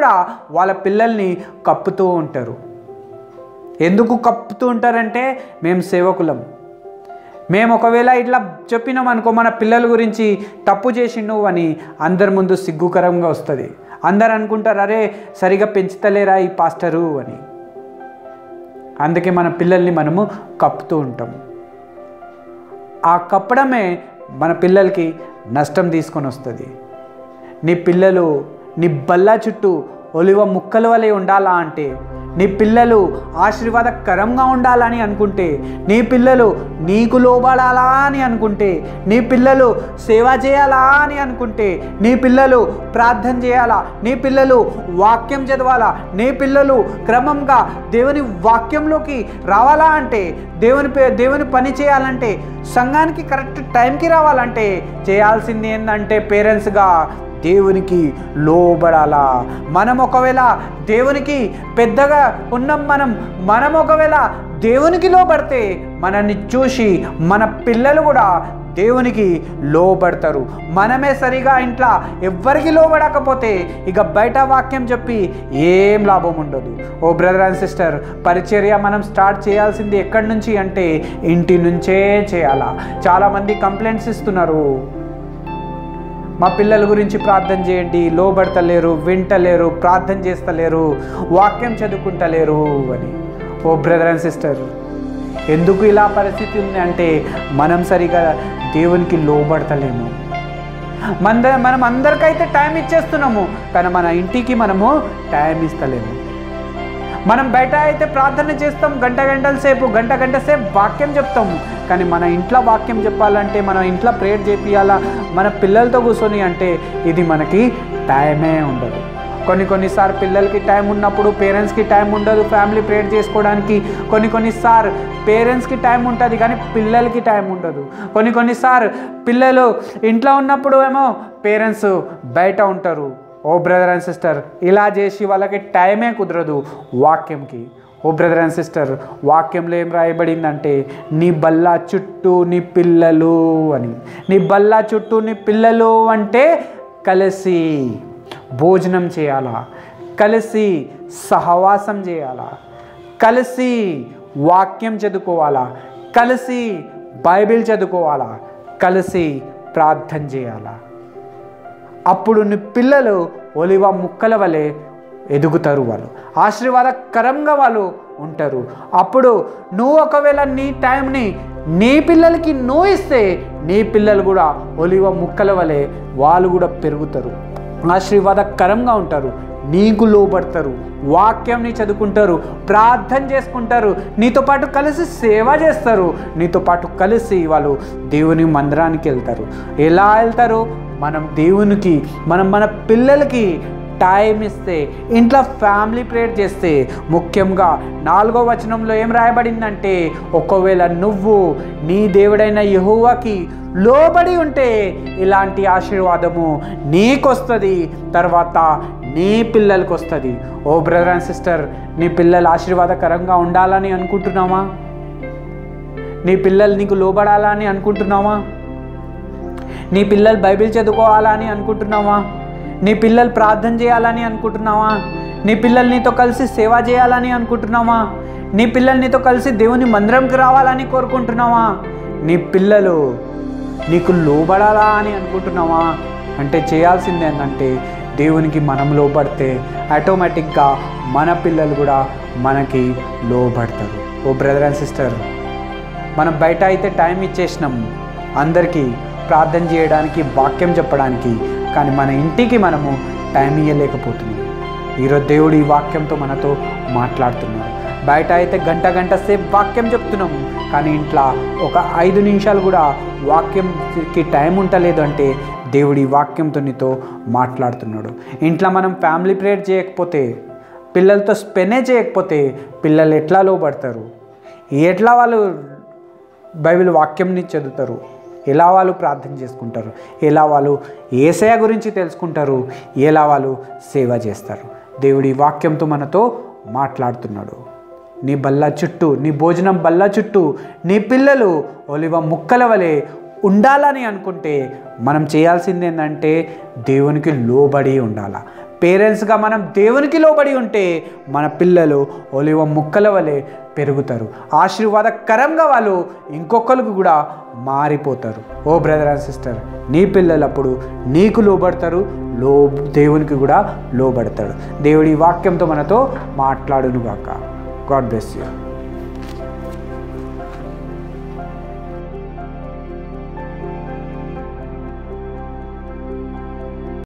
కూడా వాళ్ళ పిల్లల్ని కప్పుతూ ఉంటారు ఎందుకు కప్పుతూ ఉంటారంటే మేము సేవకులం మేము ఒకవేళ ఇట్లా చెప్పినాం అనుకో మన పిల్లల గురించి తప్పు చేసిండు అని అందరి ముందు సిగ్గుకరంగా వస్తుంది అందరు అనుకుంటారు అరే సరిగా పెంచుతలేరా ఈ పాస్టరు అని అందుకే మన పిల్లల్ని మనము కప్పుతూ ఉంటాం ఆ కప్పడమే మన పిల్లలకి నష్టం తీసుకొని వస్తుంది నీ పిల్లలు నీ బల్లా చుట్టూ ఒలివ ముక్కల వలె ఉండాలా అంటే నీ పిల్లలు ఆశీర్వాదకరంగా ఉండాలని అనుకుంటే నీ పిల్లలు నీకు లోబడాలా అని అనుకుంటే నీ పిల్లలు సేవ చేయాలా అని అనుకుంటే నీ పిల్లలు ప్రార్థన చేయాలా నీ పిల్లలు వాక్యం చదవాలా నీ పిల్లలు క్రమంగా దేవుని వాక్యంలోకి రావాలా అంటే దేవుని పే- దేవుని పని చేయాలంటే సంఘానికి కరెక్ట్ టైంకి రావాలంటే చేయాల్సింది ఏంటంటే పేరెంట్స్గా దేవునికి లోబడాలా మనం ఒకవేళ దేవునికి పెద్దగా ఉన్నాం మనం మనం ఒకవేళ దేవునికి లోబడితే మనల్ని చూసి మన పిల్లలు కూడా దేవునికి లోబడతారు మనమే సరిగా ఇంట్లో ఎవ్వరికి లోబడకపోతే ఇక బయట వాక్యం చెప్పి ఏం లాభం ఉండదు ఓ బ్రదర్ అండ్ సిస్టర్ పరిచర్య మనం స్టార్ట్ చేయాల్సింది ఎక్కడి నుంచి అంటే ఇంటి నుంచే చేయాలా చాలామంది కంప్లైంట్స్ ఇస్తున్నారు మా పిల్లల గురించి ప్రార్థన చేయండి లోబడతలేరు వింటలేరు ప్రార్థన చేస్తలేరు వాక్యం చదువుకుంటలేరు అని ఓ బ్రదర్ అండ్ సిస్టర్ ఎందుకు ఇలా పరిస్థితి ఉంది అంటే మనం సరిగా దేవునికి లోబడతలేము మన మనం అందరికైతే టైం ఇచ్చేస్తున్నాము కానీ మన ఇంటికి మనము టైం ఇస్తలేము మనం బయట అయితే ప్రార్థన చేస్తాం గంట గంటల సేపు గంట గంట సేపు వాక్యం చెప్తాము కానీ మన ఇంట్లో వాక్యం చెప్పాలంటే మన ఇంట్లో ప్రేయర్ చేపియాలా మన పిల్లలతో కూర్చొని అంటే ఇది మనకి టైమే ఉండదు కొన్ని కొన్నిసార్లు పిల్లలకి టైం ఉన్నప్పుడు పేరెంట్స్కి టైం ఉండదు ఫ్యామిలీ ప్రేయర్ చేసుకోవడానికి కొన్ని కొన్నిసార్లు పేరెంట్స్కి టైం ఉంటుంది కానీ పిల్లలకి టైం ఉండదు కొన్ని కొన్నిసార్లు పిల్లలు ఇంట్లో ఉన్నప్పుడు ఏమో పేరెంట్స్ బయట ఉంటారు ఓ బ్రదర్ అండ్ సిస్టర్ ఇలా చేసి వాళ్ళకి టైమే కుదరదు వాక్యంకి ఓ బ్రదర్ అండ్ సిస్టర్ వాక్యంలో ఏం రాయబడిందంటే నీ బల్లా చుట్టూ నీ పిల్లలు అని నీ బల్లా చుట్టూ నీ పిల్లలు అంటే కలిసి భోజనం చేయాలా కలిసి సహవాసం చేయాలా కలిసి వాక్యం చదువుకోవాలా కలిసి బైబిల్ చదువుకోవాలా కలిసి ప్రార్థన చేయాలా అప్పుడు నీ పిల్లలు ఒలివ ముక్కల వలె ఎదుగుతారు వాళ్ళు ఆశీర్వాదకరంగా వాళ్ళు ఉంటారు అప్పుడు నువ్వు ఒకవేళ నీ టైంని నీ పిల్లలకి నువ్వు ఇస్తే నీ పిల్లలు కూడా ఒలివ ముక్కల వలె వాళ్ళు కూడా పెరుగుతారు ఆశీర్వాదకరంగా ఉంటారు నీకు లోబడతారు వాక్యంని చదువుకుంటారు ప్రార్థన చేసుకుంటారు నీతో పాటు కలిసి సేవ చేస్తారు నీతో పాటు కలిసి వాళ్ళు దేవుని మందిరానికి వెళ్తారు ఎలా వెళ్తారు మనం దేవునికి మనం మన పిల్లలకి టైం ఇస్తే ఇంట్లో ఫ్యామిలీ ప్రేయర్ చేస్తే ముఖ్యంగా నాలుగో వచనంలో ఏం రాయబడిందంటే ఒకవేళ నువ్వు నీ దేవుడైన యెహోవాకి లోబడి ఉంటే ఇలాంటి ఆశీర్వాదము నీకొస్తుంది తర్వాత నీ పిల్లలకి వస్తుంది ఓ బ్రదర్ అండ్ సిస్టర్ నీ పిల్లలు ఆశీర్వాదకరంగా ఉండాలని అనుకుంటున్నావా నీ పిల్లలు నీకు లోబడాలని అనుకుంటున్నావా నీ పిల్లలు బైబిల్ చదువుకోవాలని అనుకుంటున్నావా నీ పిల్లలు ప్రార్థన చేయాలని అనుకుంటున్నావా నీ పిల్లలు నీతో కలిసి సేవ చేయాలని అనుకుంటున్నావా నీ పిల్లలు నీతో కలిసి దేవుని మందిరంకి రావాలని కోరుకుంటున్నావా నీ పిల్లలు నీకు లోబడాలా అని అనుకుంటున్నావా అంటే చేయాల్సింది ఏంటంటే దేవునికి మనం లోబడితే ఆటోమేటిక్గా మన పిల్లలు కూడా మనకి లోబడతారు ఓ బ్రదర్ అండ్ సిస్టర్ మనం బయట అయితే టైం ఇచ్చేసినాం అందరికీ ప్రార్థన చేయడానికి వాక్యం చెప్పడానికి కానీ మన ఇంటికి మనము టైం ఇవ్వలేకపోతున్నాం ఈరోజు దేవుడు ఈ వాక్యంతో మనతో మాట్లాడుతున్నాడు బయట అయితే గంట గంట సేపు వాక్యం చెప్తున్నాము కానీ ఇంట్లో ఒక ఐదు నిమిషాలు కూడా వాక్యంకి టైం ఉంటలేదు అంటే దేవుడి వాక్యంతో నీతో మాట్లాడుతున్నాడు ఇంట్లో మనం ఫ్యామిలీ ప్రేయర్ చేయకపోతే పిల్లలతో స్పెనే చేయకపోతే పిల్లలు ఎట్లా లోపడతారు ఎట్లా వాళ్ళు బైబిల్ వాక్యంని చదువుతారు ఎలా వాళ్ళు ప్రార్థన చేసుకుంటారు ఎలా వాళ్ళు ఏసయ గురించి తెలుసుకుంటారు ఎలా వాళ్ళు సేవ చేస్తారు దేవుడి వాక్యంతో మనతో మాట్లాడుతున్నాడు నీ బల్ల చుట్టూ నీ భోజనం బల్ల చుట్టూ నీ పిల్లలు ఒలివ ముక్కల వలె ఉండాలని అనుకుంటే మనం చేయాల్సింది ఏంటంటే దేవునికి లోబడి ఉండాలా పేరెంట్స్గా మనం దేవునికి లోబడి ఉంటే మన పిల్లలు ఒలివ ముక్కల వలె పెరుగుతారు ఆశీర్వాదకరంగా వాళ్ళు ఇంకొకరికి కూడా మారిపోతారు ఓ బ్రదర్ అండ్ సిస్టర్ నీ పిల్లలు అప్పుడు నీకు లోబడతారు లో దేవునికి కూడా లోబడతాడు దేవుడి వాక్యంతో మనతో మాట్లాడునుగాక గాడ్ బ్లెస్ యూ